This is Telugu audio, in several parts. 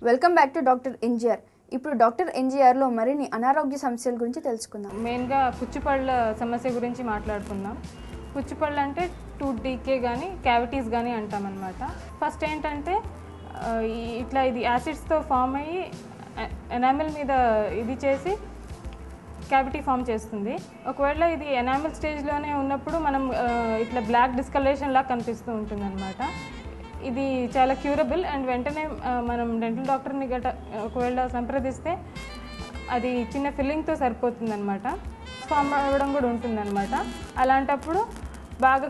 welcome back to doctor NGR ఇప్పుడు డాక్టర్ ఎన్జిఆర్లో మరిన్ని అనారోగ్య సమస్యల గురించి తెలుసుకుందాం మెయిన్గా పుచ్చిపళ్ళ సమస్య గురించి మాట్లాడుకుందాం పుచ్చిపళ్ళు అంటే టూత్ డీకే కానీ క్యావిటీస్ కానీ అంటామన్నమాట ఫస్ట్ ఏంటంటే ఆ, ఈ- ఇట్లా ఇది యాసిడ్స్తో ఫామ్ అయ్యి ఎనామిల్ మీద ఇది చేసి క్యావిటీ ఫామ్ చేస్తుంది ఒకవేళ ఇది ఎనామిల్ స్టేజ్లోనే ఉన్నప్పుడు మనం ఆ, ఇట్లా బ్లాక్ డిస్కలరేషన్ లాగా కనిపిస్తూ ఉంటుంది అనమాట ఇది చాలా క్యూరబుల్ అండ్ వెంటనే ఆ, మనం డెంటల్ డాక్టర్ని గట ఒకవేళ సంప్రదిస్తే అది చిన్న ఫిల్లింగ్తో సరిపోతుంది అనమాట ఫామ్ అవ్వడం కూడా ఉంటుందన్నమాట అలాంటప్పుడు బాగా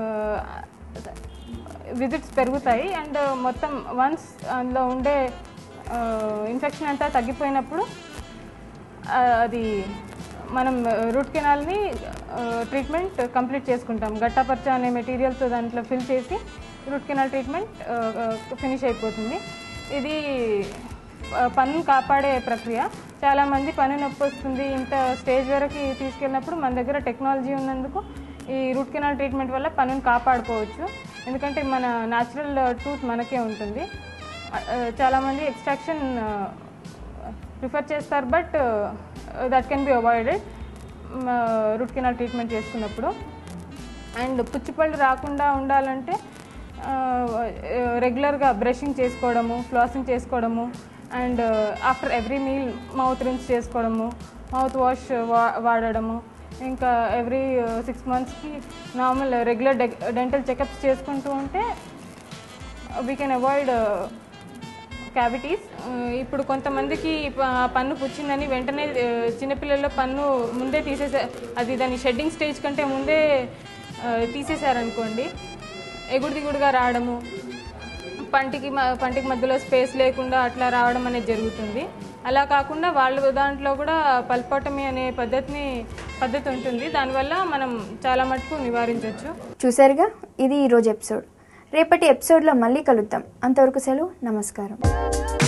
విజిట్స్ పెరుగుతాయి అండ్ మొత్తం వన్స్ అందులో ఉండే ఇన్ఫెక్షన్ అంతా తగ్గిపోయినప్పుడు ఆ, అది మనం రూట్ కెనాల్ని ట్రీట్మెంట్ కంప్లీట్ చేసుకుంటాం గట్టాపర్చ అనే మెటీరియల్తో దాంట్లో ఫిల్ చేసి రూట్ కెనాల్ ట్రీట్మెంట్ ఫినిష్ అయిపోతుంది ఇది ఆ, పన్నును కాపాడే ప్రక్రియ చాలామంది పన్ను నొప్పి వస్తుంది ఇంత స్టేజ్ వరకు తీసుకెళ్ళినప్పుడు మన దగ్గర టెక్నాలజీ ఉన్నందుకు ఈ రూట్ కెనాల్ ట్రీట్మెంట్ వల్ల పన్నును కాపాడుకోవచ్చు ఎందుకంటే మన న్యాచురల్ టూత్ మనకే ఉంటుంది ఆ, ఆ, చాలామంది ఎక్స్ట్రాక్షన్ ప్రిఫర్ చేస్తారు but that can be avoided root canal treatment చేసుకున్నప్పుడు అండ్ పుచ్చిపళ్ళు రాకుండా ఉండాలంటే రెగ్యులర్గా బ్రషింగ్ చేసుకోవడము ఫ్లాసింగ్ చేసుకోవడము and after every meal mouth rinse చేసుకోవడము మౌత్ వాష్ వా వాడడము ఇంకా ఎవ్రీ సిక్స్ మంత్స్కి నార్మల్ రెగ్యులర్ డెంటల్ చెకప్స్ చేసుకుంటూ ఉంటే వీ కెన్ అవాయిడ్ క్యావిటీస్ ఇప్పుడు కొంతమందికి ప- పన్ను పుచ్చిందని వెంటనే ఆ, చిన్నపిల్లల్లో పన్ను ముందే తీసేసా అది దాని షెడ్డింగ్ స్టేజ్ కంటే ముందే ఆ, తీసేశారనుకోండి ఎగుడు దిగుడుగా రావడము పంటికి మ- పంటికి మధ్యలో స్పేస్ లేకుండా అట్లా రావడం అనేది జరుగుతుంది అలా కాకుండా వాళ్ళ దాంట్లో కూడా పల్పటమి అనే పద్ధతిని పద్ధతి ఉంటుంది దానివల్ల మనం చాలా మటుకు నివారించవచ్చు చూసారుగా ఇది ఈరోజు ఎపిసోడ్ రేపటి ఎపిసోడ్లో మళ్ళీ కలుద్దాం అంతవరకు సెలవు నమస్కారం